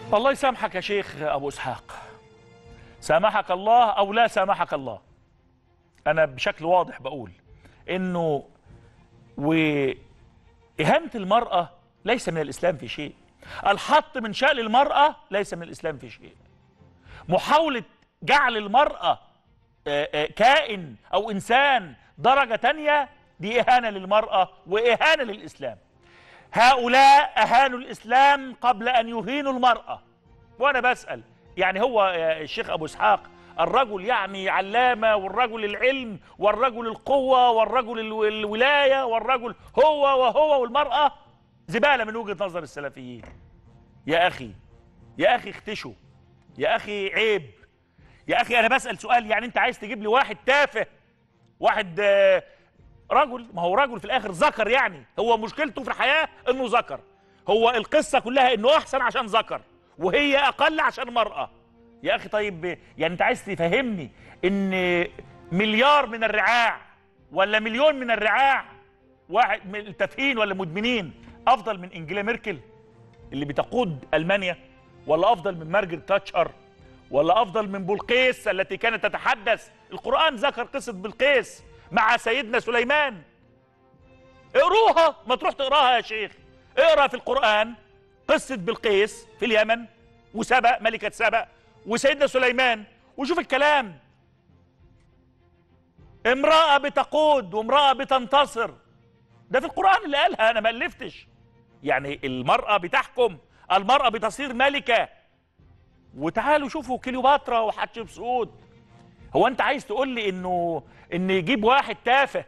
الله يسامحك يا شيخ ابو اسحاق سامحك الله او لا سامحك الله انا بشكل واضح بقول انه واهانه المراه ليس من الاسلام في شيء الحط من شأن المراه ليس من الاسلام في شيء محاوله جعل المراه آه، آه، كائن او انسان درجه تانية دي اهانه للمراه واهانه للاسلام هؤلاء اهانوا الاسلام قبل ان يهينوا المراه وانا بسال يعني هو يا الشيخ ابو اسحاق الرجل يعني علامه والرجل العلم والرجل القوه والرجل الو- الولايه والرجل هو وهو والمراه زباله من وجهه نظر السلفيين يا اخي يا اخي اختشوا يا اخي عيب يا اخي انا بسال سؤال يعني انت عايز تجيب لي واحد تافه واحد آه، رجل ما هو رجل في الاخر ذكر يعني هو مشكلته في الحياه انه ذكر هو القصه كلها انه احسن عشان ذكر وهي اقل عشان مراه يا اخي طيب يعني انت عايز تفهمني ان مليار من الرعاع ولا مليون من الرعاع واحد من التافهين ولا مدمنين افضل من انجيلا ميركل اللي بتقود المانيا ولا افضل من مارجريت تاتشر ولا افضل من بلقيس التي كانت تتحدث القران ذكر قصه بلقيس مع سيدنا سليمان اقروها ما تروح تقراها يا شيخ اقرا في القران قصه بلقيس في اليمن وسبأ ملكه سبأ وسيدنا سليمان وشوف الكلام امراه بتقود وامراه بتنتصر ده في القران اللي قالها انا ما الفتش يعني المراه بتحكم المراه بتصير ملكه وتعالوا شوفوا كليوباترا وحتشبسوت هو انت عايز تقول لي انه ان يجيب واحد تافه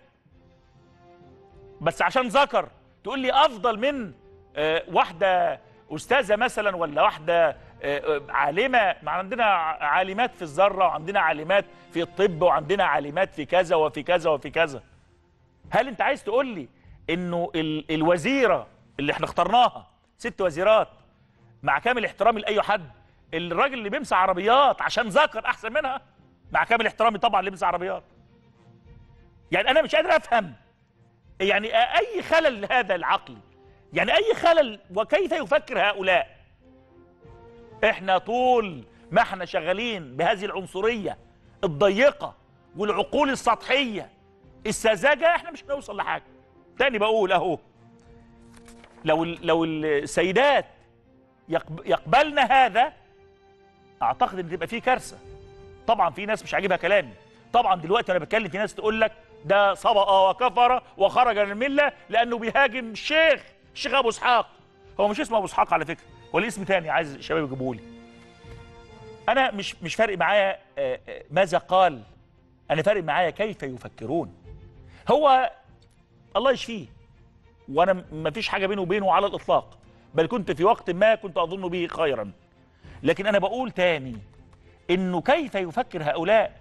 بس عشان ذكر تقول لي افضل من آه، واحده استاذه مثلا ولا واحده آه، آه، عالمه ما عندنا ع- عالمات في الذره وعندنا عالمات في الطب وعندنا عالمات في كذا وفي كذا وفي كذا هل انت عايز تقول لي انه ال- الوزيره اللي احنا اخترناها ست وزيرات مع كامل احترامي لاي حد الراجل اللي بيمسح عربيات عشان ذكر احسن منها مع كامل احترامي طبعا اللي بيمسح عربيات يعني انا مش قادر افهم يعني اي خلل هذا العقل يعني اي خلل وكيف يفكر هؤلاء احنا طول ما احنا شغالين بهذه العنصريه الضيقه والعقول السطحيه السذاجه احنا مش هنوصل لحاجه تاني بقول اهو لو ال- لو السيدات يقب- يقبلن هذا اعتقد ان تبقى فيه كارثه طبعا في ناس مش عاجبها كلامي طبعا دلوقتي انا بتكلم في ناس تقول لك ده سبق وكفر وخرج من المله لانه بيهاجم الشيخ الشيخ ابو اسحاق هو مش اسمه ابو اسحاق على فكره هو ليه اسم تاني عايز الشباب يجيبوه لي انا مش مش فارق معايا آه، آه، ماذا قال انا فارق معايا كيف يفكرون هو الله يشفيه وانا م- ما فيش حاجه بينه وبينه على الاطلاق بل كنت في وقت ما كنت اظن به خيرا لكن انا بقول تاني انه كيف يفكر هؤلاء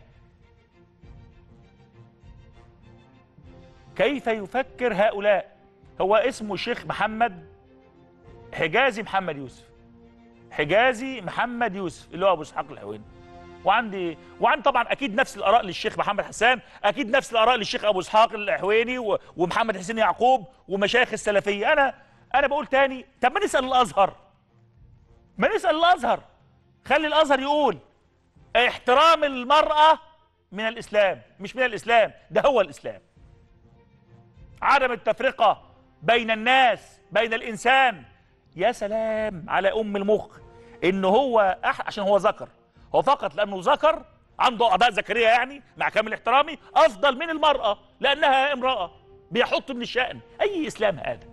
كيف يفكر هؤلاء هو اسمه الشيخ محمد حجازي محمد يوسف حجازي محمد يوسف اللي هو ابو اسحاق الحويني وعندي وعندي طبعا اكيد نفس الاراء للشيخ محمد حسان اكيد نفس الاراء للشيخ ابو اسحاق الحويني و- ومحمد حسين يعقوب ومشايخ السلفيه انا انا بقول تاني طب ما نسال الازهر ما نسال الازهر خلي الازهر يقول احترام المراه من الاسلام مش من الاسلام ده هو الاسلام عدم التفرقه بين الناس بين الانسان يا سلام على ام المخ ان هو أح... عشان هو ذكر هو فقط لانه ذكر عنده اعضاء ذكريه يعني مع كامل احترامي افضل من المراه لانها امراه بيحط من الشأن اي اسلام هذا